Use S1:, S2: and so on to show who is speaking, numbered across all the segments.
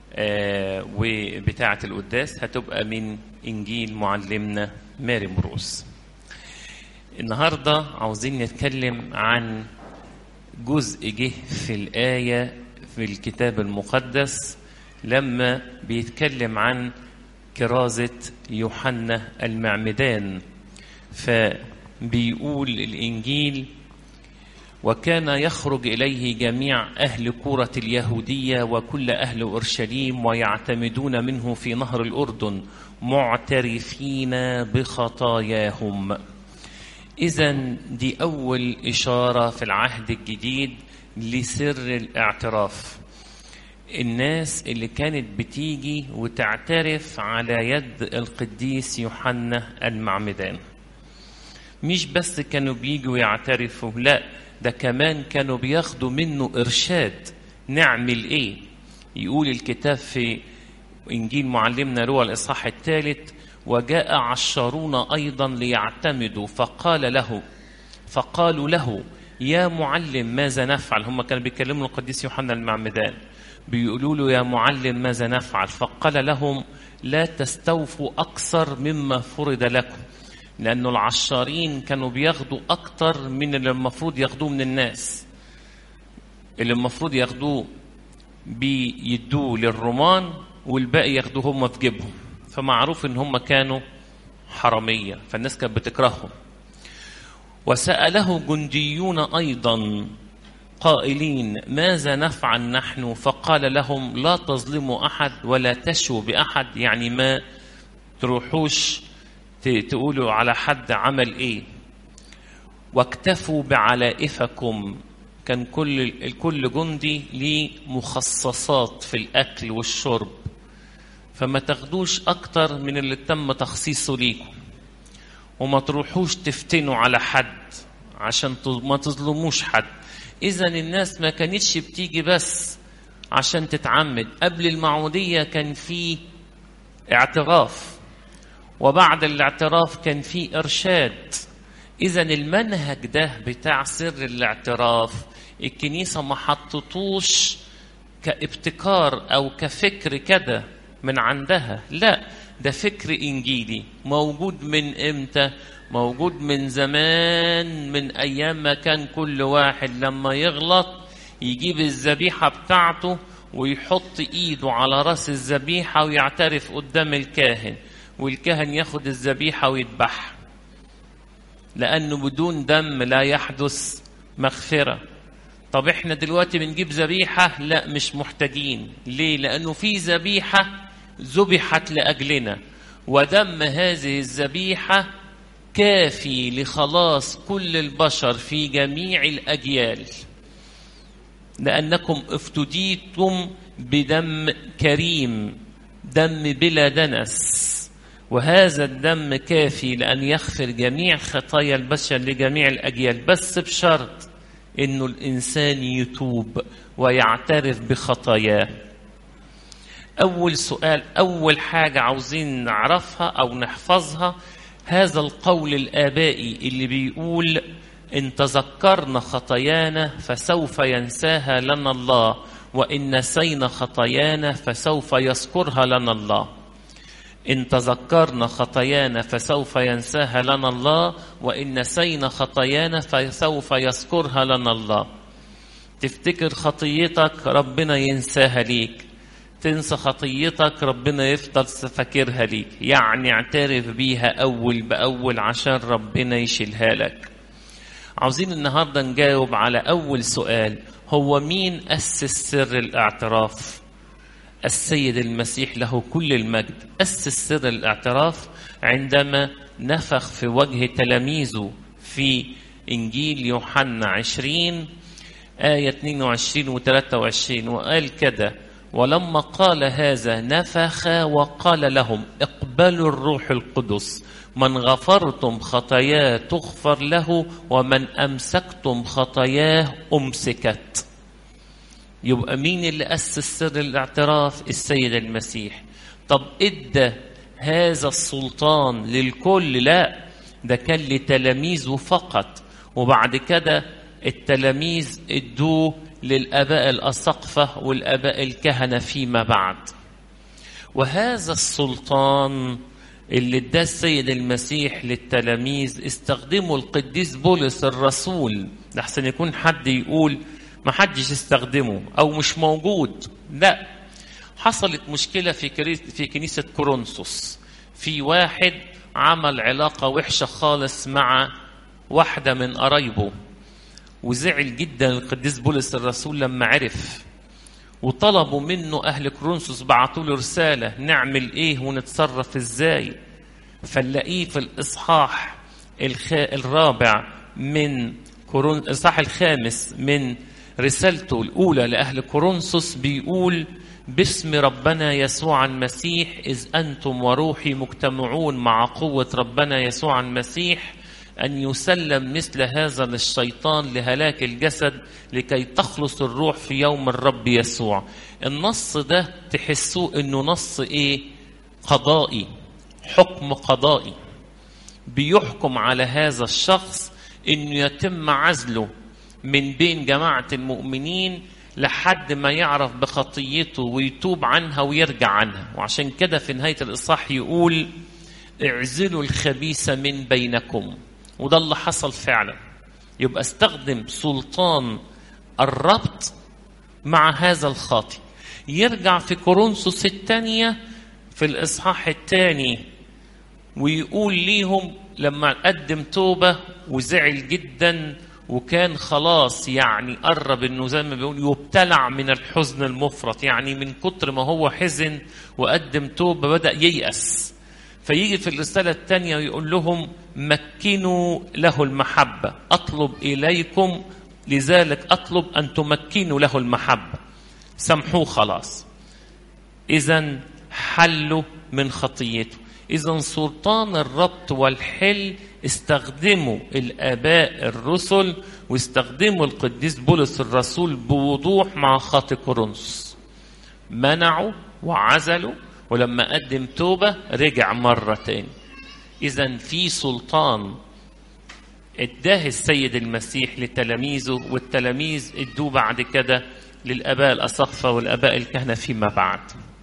S1: آه وبتاعة القداس هتبقى من إنجيل معلمنا ماري مروس النهاردة عاوزين نتكلم عن جزء جه في الآية في الكتاب المقدس لما بيتكلم عن كرازة يوحنا المعمدان فبيقول الإنجيل وكان يخرج إليه جميع أهل كورة اليهودية وكل أهل أورشليم ويعتمدون منه في نهر الأردن معترفين بخطاياهم إذا دي أول إشارة في العهد الجديد لسر الاعتراف الناس اللي كانت بتيجي وتعترف على يد القديس يوحنا المعمدان مش بس كانوا بيجوا يعترفوا لا ده كمان كانوا بياخدوا منه إرشاد نعمل إيه يقول الكتاب في إنجيل معلمنا روى الإصحاح الثالث وجاء عشرون أيضا ليعتمدوا فقال له فقالوا له يا معلم ماذا نفعل هم كانوا بيكلموا القديس يوحنا المعمدان بيقولوا له يا معلم ماذا نفعل فقال لهم لا تستوفوا أكثر مما فرض لكم لأنه العشارين كانوا بياخدوا أكتر من اللي المفروض ياخدوه من الناس اللي المفروض ياخدوه بيدوه للرومان والباقي ياخدوه هم في جيبهم فمعروف ان هم كانوا حرامية فالناس كانت بتكرههم وسأله جنديون أيضا قائلين ماذا نفعل نحن فقال لهم لا تظلموا أحد ولا تشوا بأحد يعني ما تروحوش تقولوا على حد عمل ايه واكتفوا بعلائفكم كان كل الكل جندي ليه مخصصات في الاكل والشرب فما تاخدوش اكتر من اللي تم تخصيصه ليكم وما تروحوش تفتنوا على حد عشان ما تظلموش حد اذا الناس ما كانتش بتيجي بس عشان تتعمد قبل المعموديه كان في اعتراف وبعد الاعتراف كان في ارشاد اذا المنهج ده بتاع سر الاعتراف الكنيسه ما حطتوش كابتكار او كفكر كده من عندها لا ده فكر انجيلي موجود من امتى موجود من زمان من ايام ما كان كل واحد لما يغلط يجيب الذبيحه بتاعته ويحط ايده على راس الذبيحه ويعترف قدام الكاهن والكاهن ياخد الذبيحة ويذبحها لأنه بدون دم لا يحدث مغفرة طب احنا دلوقتي بنجيب ذبيحة لا مش محتاجين ليه لأنه في ذبيحة ذبحت لأجلنا ودم هذه الذبيحة كافي لخلاص كل البشر في جميع الأجيال لأنكم افتديتم بدم كريم دم بلا دنس وهذا الدم كافي لأن يغفر جميع خطايا البشر لجميع الأجيال بس بشرط إنه الإنسان يتوب ويعترف بخطاياه أول سؤال أول حاجة عاوزين نعرفها أو نحفظها هذا القول الآبائي اللي بيقول إن تذكرنا خطايانا فسوف ينساها لنا الله وإن نسينا خطايانا فسوف يذكرها لنا الله إن تذكرنا خطايانا فسوف ينساها لنا الله وإن نسينا خطايانا فسوف يذكرها لنا الله تفتكر خطيتك ربنا ينساها ليك تنسى خطيتك ربنا يفضل فاكرها ليك يعني اعترف بيها أول بأول عشان ربنا يشيلها لك عاوزين النهاردة نجاوب على أول سؤال هو مين أسس سر الاعتراف السيد المسيح له كل المجد أسس سر الاعتراف عندما نفخ في وجه تلاميذه في إنجيل يوحنا 20 آية 22 و 23 وقال كده ولما قال هذا نفخ وقال لهم اقبلوا الروح القدس من غفرتم خطاياه تغفر له ومن أمسكتم خطاياه أمسكت يبقى مين اللي أسس سر الاعتراف السيد المسيح طب ادى هذا السلطان للكل لا ده كان لتلاميذه فقط وبعد كده التلاميذ ادوه للآباء الأسقفة والآباء الكهنة فيما بعد وهذا السلطان اللي اداه السيد المسيح للتلاميذ استخدمه القديس بولس الرسول لحسن يكون حد يقول ما حدش استخدمه او مش موجود لا حصلت مشكله في في كنيسه كورنثوس في واحد عمل علاقه وحشه خالص مع واحده من قرايبه وزعل جدا القديس بولس الرسول لما عرف وطلبوا منه اهل كورنثوس بعتوا له رساله نعمل ايه ونتصرف ازاي فنلاقيه في الاصحاح الخ... الرابع من كورن... الاصحاح الخامس من رسالته الاولى لاهل كورنثوس بيقول باسم ربنا يسوع المسيح اذ انتم وروحي مجتمعون مع قوه ربنا يسوع المسيح أن يسلم مثل هذا للشيطان لهلاك الجسد لكي تخلص الروح في يوم الرب يسوع النص ده تحسوه أنه نص إيه قضائي حكم قضائي بيحكم على هذا الشخص أنه يتم عزله من بين جماعة المؤمنين لحد ما يعرف بخطيته ويتوب عنها ويرجع عنها وعشان كده في نهاية الإصحاح يقول اعزلوا الخبيث من بينكم وده اللي حصل فعلا يبقى استخدم سلطان الربط مع هذا الخاطئ يرجع في كورنثوس الثانية في الإصحاح الثاني ويقول ليهم لما قدم توبة وزعل جدا وكان خلاص يعني قرب انه زي ما بيقول يبتلع من الحزن المفرط يعني من كتر ما هو حزن وقدم توبة بدأ ييأس فيجي في الرسالة الثانية ويقول لهم مكنوا له المحبة أطلب إليكم لذلك أطلب أن تمكنوا له المحبة سامحوه خلاص إذا حلوا من خطيته إذا سلطان الربط والحل استخدموا الآباء الرسل واستخدموا القديس بولس الرسول بوضوح مع خاطئ كورنثوس منعوا وعزلوا ولما قدم توبة رجع مرة تاني إذا في سلطان اداه السيد المسيح لتلاميذه والتلاميذ ادوه بعد كده للآباء الأسقفة والآباء الكهنة فيما بعد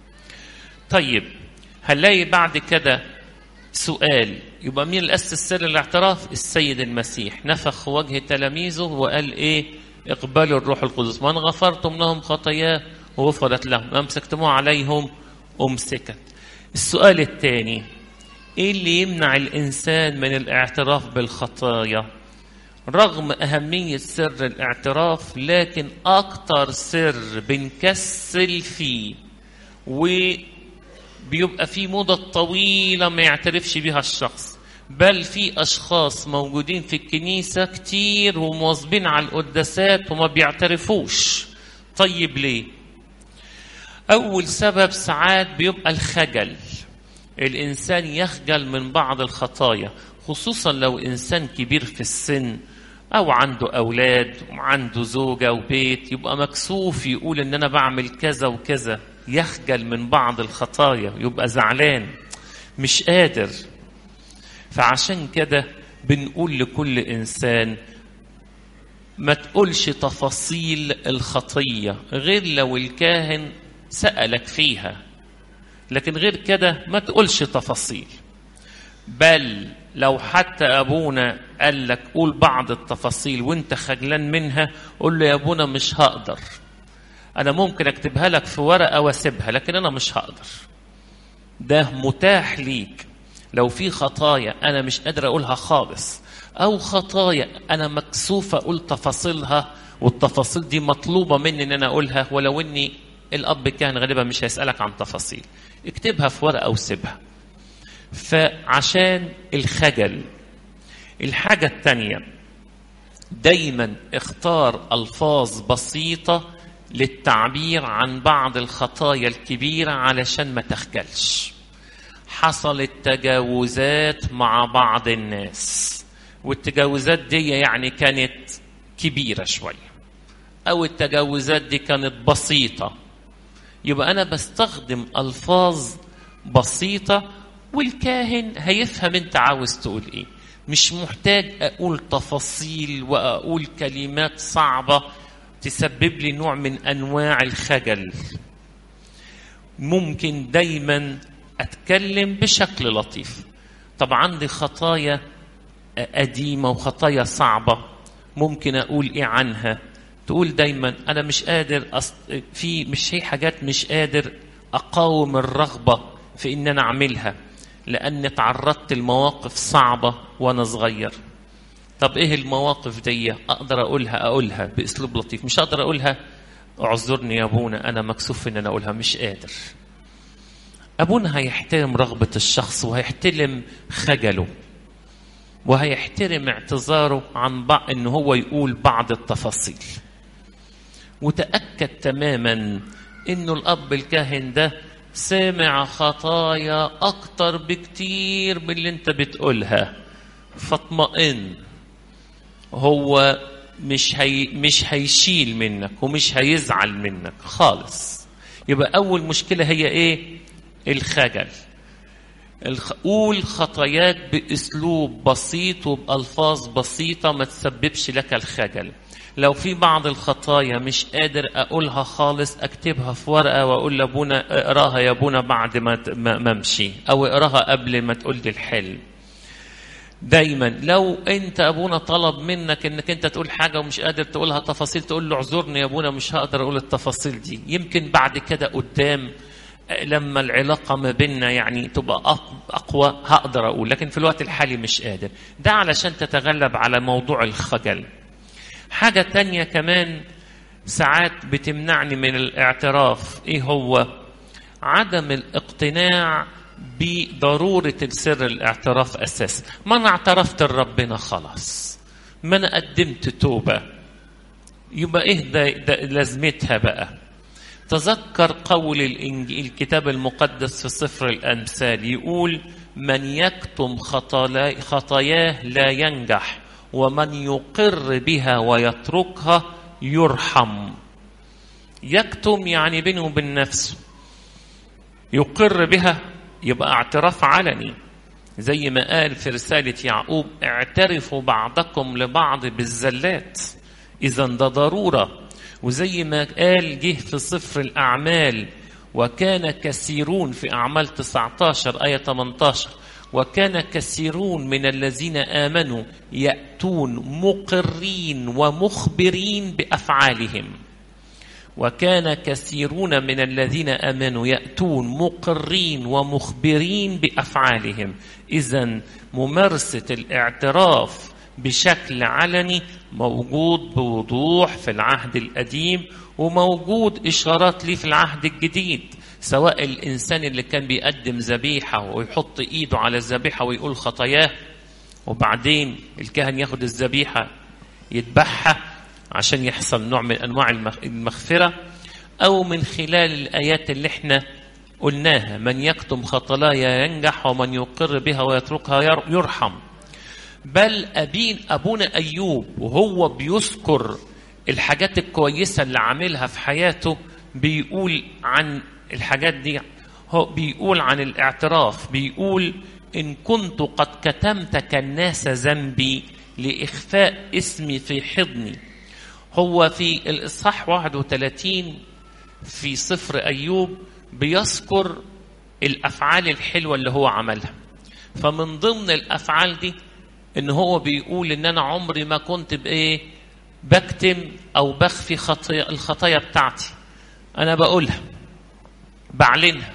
S1: طيب هنلاقي بعد كده سؤال يبقى مين اللي أسس سر الاعتراف السيد المسيح نفخ وجه تلاميذه وقال إيه اقبلوا الروح القدس من غفرتم لهم خطاياه وغفرت لهم أمسكتموه عليهم أمسكت السؤال الثاني إيه اللي يمنع الإنسان من الاعتراف بالخطايا رغم أهمية سر الاعتراف لكن أكتر سر بنكسل فيه وبيبقى في مدة طويلة ما يعترفش بها الشخص بل في أشخاص موجودين في الكنيسة كتير ومواظبين على القداسات وما بيعترفوش طيب ليه؟ أول سبب ساعات بيبقى الخجل الإنسان يخجل من بعض الخطايا خصوصا لو إنسان كبير في السن أو عنده أولاد وعنده زوجة وبيت يبقى مكسوف يقول إن أنا بعمل كذا وكذا يخجل من بعض الخطايا يبقى زعلان مش قادر فعشان كده بنقول لكل إنسان ما تقولش تفاصيل الخطية غير لو الكاهن سألك فيها لكن غير كده ما تقولش تفاصيل بل لو حتى أبونا قال لك قول بعض التفاصيل وانت خجلان منها قول له يا أبونا مش هقدر أنا ممكن أكتبها لك في ورقة وأسيبها لكن أنا مش هقدر ده متاح ليك لو في خطايا أنا مش قادر أقولها خالص أو خطايا أنا مكسوف أقول تفاصيلها والتفاصيل دي مطلوبة مني إن أنا أقولها ولو إني الأب كان غالبا مش هيسألك عن تفاصيل اكتبها في ورقة وسيبها فعشان الخجل الحاجة الثانية دايما اختار ألفاظ بسيطة للتعبير عن بعض الخطايا الكبيرة علشان ما تخجلش حصلت تجاوزات مع بعض الناس والتجاوزات دي يعني كانت كبيرة شوية أو التجاوزات دي كانت بسيطة يبقى أنا بستخدم ألفاظ بسيطة والكاهن هيفهم أنت عاوز تقول إيه مش محتاج أقول تفاصيل وأقول كلمات صعبة تسبب لي نوع من أنواع الخجل ممكن دايما اتكلم بشكل لطيف طب عندي خطايا قديمه وخطايا صعبه ممكن اقول ايه عنها تقول دايما انا مش قادر أص... في مش هي حاجات مش قادر اقاوم الرغبه في ان انا اعملها لاني تعرضت لمواقف صعبه وانا صغير طب ايه المواقف دي اقدر اقولها اقولها باسلوب لطيف مش اقدر اقولها اعذرني يا ابونا انا مكسوف ان انا اقولها مش قادر ابونا هيحترم رغبه الشخص وهيحترم خجله وهيحترم اعتذاره عن بعض ان هو يقول بعض التفاصيل وتاكد تماما انه الاب الكاهن ده سمع خطايا اكتر بكتير من اللي انت بتقولها فاطمئن هو مش هي مش هيشيل منك ومش هيزعل منك خالص يبقى اول مشكله هي ايه الخجل الخ... قول خطاياك باسلوب بسيط وبالفاظ بسيطه ما تسببش لك الخجل لو في بعض الخطايا مش قادر اقولها خالص اكتبها في ورقه واقول لابونا اقراها يا ابونا بعد ما ما امشي او اقراها قبل ما تقول لي الحل دايما لو انت ابونا طلب منك انك انت تقول حاجه ومش قادر تقولها تفاصيل تقول له اعذرني يا ابونا مش هقدر اقول التفاصيل دي يمكن بعد كده قدام لما العلاقه ما بيننا يعني تبقى اقوى هقدر اقول لكن في الوقت الحالي مش قادر ده علشان تتغلب على موضوع الخجل حاجه تانية كمان ساعات بتمنعني من الاعتراف ايه هو عدم الاقتناع بضرورة السر الاعتراف أساسا ما أنا اعترفت لربنا خلاص ما أنا قدمت توبة يبقى إيه ده, ده لازمتها بقى تذكر قول الإنجيل الكتاب المقدس في سفر الأمثال يقول من يكتم خطاياه لا ينجح ومن يقر بها ويتركها يرحم يكتم يعني بينه وبين نفسه يقر بها يبقى اعتراف علني زي ما قال في رسالة يعقوب اعترفوا بعضكم لبعض بالزلات إذا ده ضرورة وزي ما قال جه في سفر الأعمال وكان كثيرون في أعمال 19 آية 18 وكان كثيرون من الذين آمنوا يأتون مقرين ومخبرين بأفعالهم وكان كثيرون من الذين امنوا ياتون مقرين ومخبرين بافعالهم اذا ممارسه الاعتراف بشكل علني موجود بوضوح في العهد القديم وموجود اشارات ليه في العهد الجديد سواء الانسان اللي كان بيقدم ذبيحه ويحط ايده على الذبيحه ويقول خطاياه وبعدين الكاهن ياخد الذبيحه يذبحها عشان يحصل نوع من انواع المغفره او من خلال الايات اللي احنا قلناها من يكتم خطايا ينجح ومن يقر بها ويتركها يرحم بل أبين أبونا أيوب وهو بيذكر الحاجات الكويسة اللي عاملها في حياته بيقول عن الحاجات دي هو بيقول عن الاعتراف بيقول إن كنت قد كتمت كالناس ذنبي لإخفاء اسمي في حضني هو في الإصحاح 31 في سفر أيوب بيذكر الأفعال الحلوة اللي هو عملها فمن ضمن الأفعال دي إن هو بيقول إن أنا عمري ما كنت بإيه بكتم أو بخفي خطايا الخطايا بتاعتي أنا بقولها بعلنها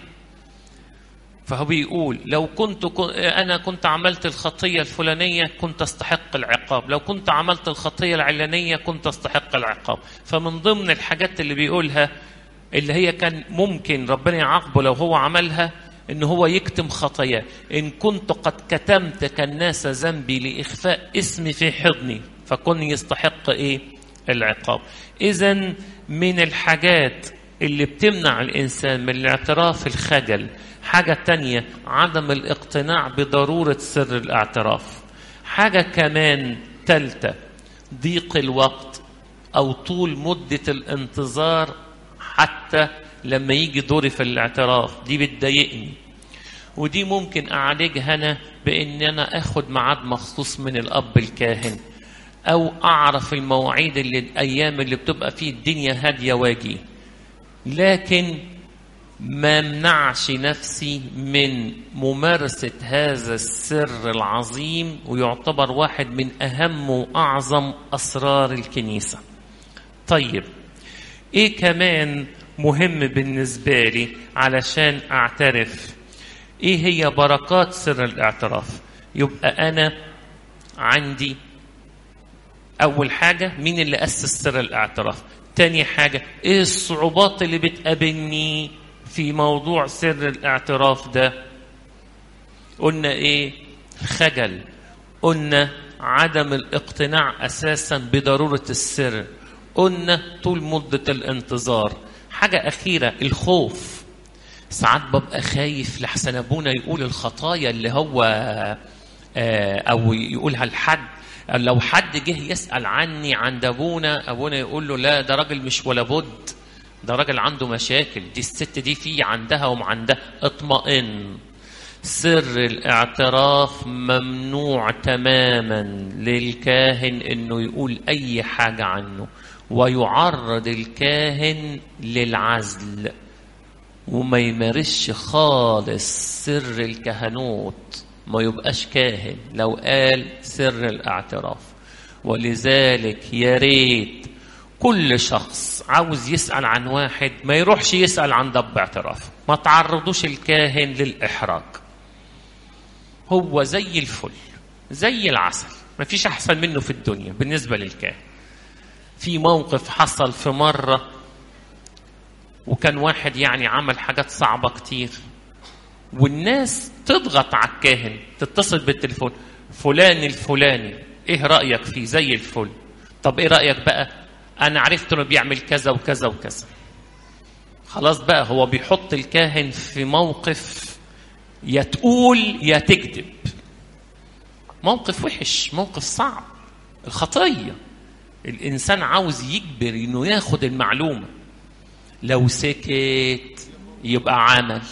S1: فهو بيقول لو كنت انا كنت عملت الخطيه الفلانيه كنت استحق العقاب لو كنت عملت الخطيه العلانيه كنت استحق العقاب فمن ضمن الحاجات اللي بيقولها اللي هي كان ممكن ربنا يعاقبه لو هو عملها ان هو يكتم خطاياه ان كنت قد كتمت كالناس ذنبي لاخفاء اسمي في حضني فكن يستحق ايه العقاب اذا من الحاجات اللي بتمنع الانسان من الاعتراف الخجل حاجة تانية عدم الاقتناع بضرورة سر الاعتراف حاجة كمان تالتة ضيق الوقت أو طول مدة الانتظار حتى لما يجي دوري في الاعتراف دي بتضايقني ودي ممكن أعالجها أنا بإن أنا أخد ميعاد مخصوص من الأب الكاهن أو أعرف المواعيد اللي الأيام اللي بتبقى فيه الدنيا هادية واجي لكن ما منعش نفسي من ممارسة هذا السر العظيم ويعتبر واحد من أهم وأعظم أسرار الكنيسة طيب إيه كمان مهم بالنسبة لي علشان أعترف إيه هي بركات سر الاعتراف يبقى أنا عندي أول حاجة مين اللي أسس سر الاعتراف تاني حاجة إيه الصعوبات اللي بتقابلني في موضوع سر الاعتراف ده قلنا إيه خجل قلنا عدم الاقتناع أساسا بضرورة السر قلنا طول مدة الانتظار حاجة أخيرة الخوف ساعات ببقى خايف لحسن أبونا يقول الخطايا اللي هو أو يقولها لحد لو حد جه يسأل عني عند أبونا أبونا يقول له لا ده راجل مش ولا بد ده راجل عنده مشاكل دي الست دي في عندها ومعندها اطمئن سر الاعتراف ممنوع تماما للكاهن انه يقول اي حاجه عنه ويعرض الكاهن للعزل وما يمارسش خالص سر الكهنوت ما يبقاش كاهن لو قال سر الاعتراف ولذلك يا ريت كل شخص عاوز يسأل عن واحد ما يروحش يسأل عن ضب اعتراف ما تعرضوش الكاهن للإحراج هو زي الفل زي العسل ما فيش أحسن منه في الدنيا بالنسبة للكاهن في موقف حصل في مرة وكان واحد يعني عمل حاجات صعبة كتير والناس تضغط على الكاهن تتصل بالتليفون فلان الفلاني ايه رأيك فيه زي الفل طب ايه رأيك بقى انا عرفت انه بيعمل كذا وكذا وكذا خلاص بقى هو بيحط الكاهن في موقف يا تقول يا تكذب موقف وحش موقف صعب الخطيه الانسان عاوز يجبر انه ياخد المعلومه لو سكت يبقى عمل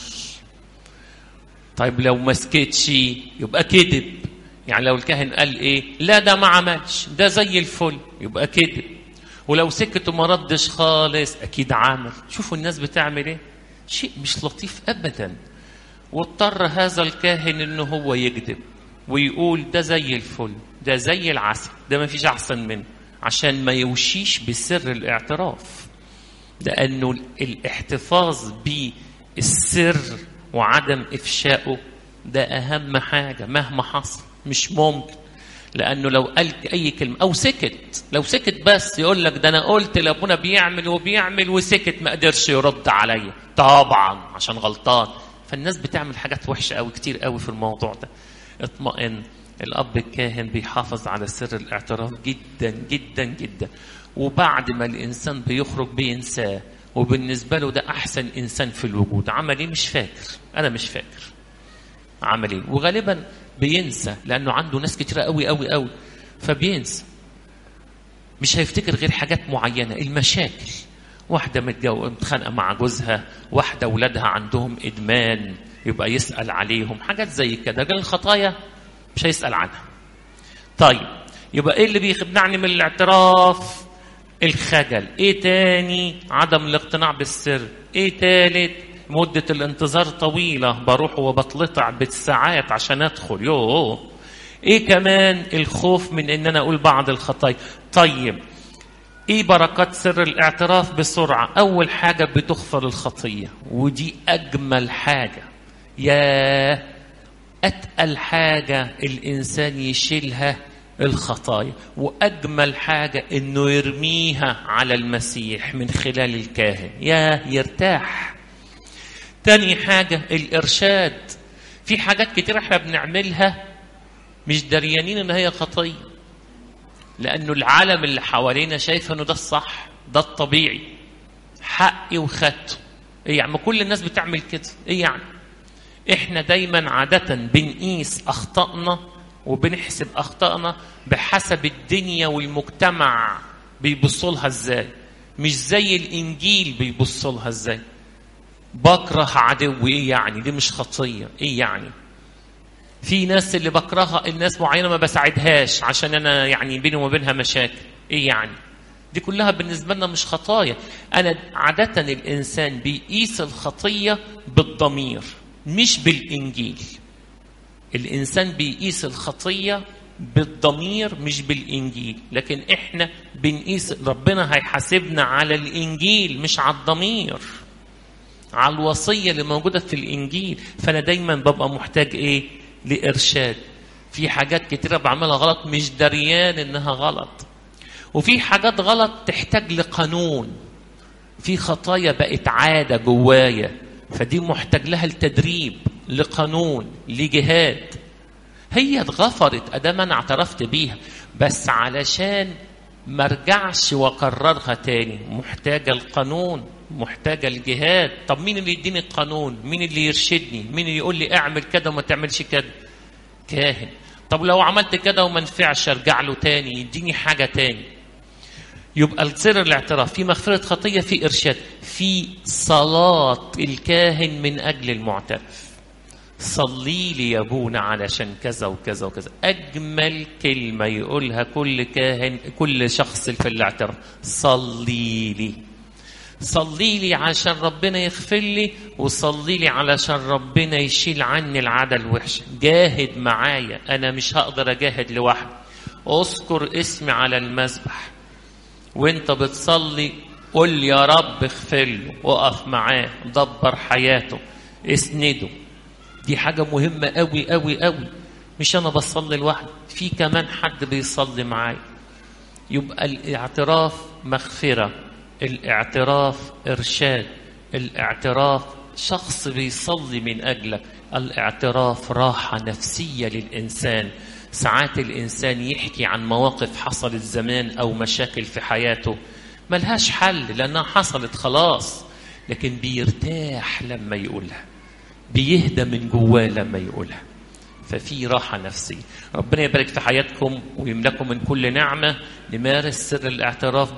S1: طيب لو ما سكتش يبقى كذب يعني لو الكاهن قال ايه لا ده ما عملش ده زي الفل يبقى كذب ولو سكت وما ردش خالص اكيد عمل شوفوا الناس بتعمل ايه شيء مش لطيف ابدا واضطر هذا الكاهن انه هو يكذب ويقول ده زي الفل ده زي العسل ده ما فيش احسن منه عشان ما يوشيش بسر الاعتراف لانه الاحتفاظ بالسر وعدم افشائه ده اهم حاجه مهما حصل مش ممكن لانه لو قال اي كلمه او سكت لو سكت بس يقول لك ده انا قلت لابونا بيعمل وبيعمل وسكت ما قدرش يرد عليا طبعا عشان غلطان فالناس بتعمل حاجات وحشه قوي كتير قوي في الموضوع ده اطمئن الاب الكاهن بيحافظ على سر الاعتراف جدا جدا جدا وبعد ما الانسان بيخرج بينساه وبالنسبه له ده احسن انسان في الوجود عمل ايه مش فاكر انا مش فاكر عمل ايه وغالبا بينسى لانه عنده ناس كتيره قوي قوي قوي فبينسى مش هيفتكر غير حاجات معينه المشاكل واحدة متجو... متخانقة مع جوزها واحدة أولادها عندهم إدمان يبقى يسأل عليهم حاجات زي كده لكن الخطايا مش هيسأل عنها طيب يبقى إيه اللي بيمنعني من الاعتراف الخجل إيه تاني عدم الاقتناع بالسر إيه تالت مدة الانتظار طويلة بروح وبتلطع بالساعات عشان أدخل يوه إيه كمان الخوف من إن أنا أقول بعض الخطايا طيب ايه بركات سر الاعتراف بسرعه اول حاجه بتغفر الخطيه ودي اجمل حاجه يا اتقل حاجه الانسان يشيلها الخطايا واجمل حاجه انه يرميها على المسيح من خلال الكاهن يا يرتاح تاني حاجه الارشاد في حاجات كتير احنا بنعملها مش دريانين ان هي خطيه لانه العالم اللي حوالينا شايف انه ده الصح ده الطبيعي حقي وخدته ايه يعني ما كل الناس بتعمل كده ايه يعني احنا دايما عادة بنقيس اخطائنا وبنحسب اخطائنا بحسب الدنيا والمجتمع بيبصوا لها ازاي مش زي الانجيل بيبصوا لها ازاي بكره عدوي ايه يعني دي مش خطيه ايه يعني في ناس اللي بكرهها الناس معينه ما بساعدهاش عشان انا يعني بيني وما بينها مشاكل ايه يعني دي كلها بالنسبة لنا مش خطايا أنا عادة الإنسان بيقيس الخطية بالضمير مش بالإنجيل الإنسان بيقيس الخطية بالضمير مش بالإنجيل لكن إحنا بنقيس ربنا هيحاسبنا على الإنجيل مش على الضمير على الوصية اللي موجودة في الإنجيل فأنا دايما ببقى محتاج إيه لإرشاد في حاجات كتيرة بعملها غلط مش دريان إنها غلط وفي حاجات غلط تحتاج لقانون في خطايا بقت عادة جوايا فدي محتاج لها التدريب لقانون لجهاد هي اتغفرت ادام انا اعترفت بيها بس علشان ما ارجعش واكررها تاني محتاجه القانون محتاجه الجهاد طب مين اللي يديني القانون مين اللي يرشدني مين اللي يقول لي اعمل كده وما تعملش كده كاهن طب لو عملت كده وما نفعش ارجع له تاني يديني حاجه تاني يبقى سر الاعتراف في مغفرة خطية في إرشاد في صلاة الكاهن من أجل المعترف صلي لي يا ابونا علشان كذا وكذا وكذا اجمل كلمه يقولها كل كاهن كل شخص في الاعتراف صلي لي صلي لي عشان ربنا يغفر لي وصلي لي علشان ربنا يشيل عني العاده الوحشه جاهد معايا انا مش هقدر اجاهد لوحدي اذكر اسمي على المذبح وانت بتصلي قل يا رب اغفر له وقف معاه دبر حياته اسنده دي حاجة مهمة قوي قوي قوي مش أنا بصلي لوحدي في كمان حد بيصلي معايا يبقى الاعتراف مغفرة الاعتراف إرشاد الاعتراف شخص بيصلي من أجلك الاعتراف راحة نفسية للإنسان ساعات الإنسان يحكي عن مواقف حصلت زمان أو مشاكل في حياته ملهاش حل لأنها حصلت خلاص لكن بيرتاح لما يقولها بيهدى من جواه لما يقولها ففي راحة نفسية ربنا يبارك في حياتكم ويملكم من كل نعمة نمارس سر الاعتراف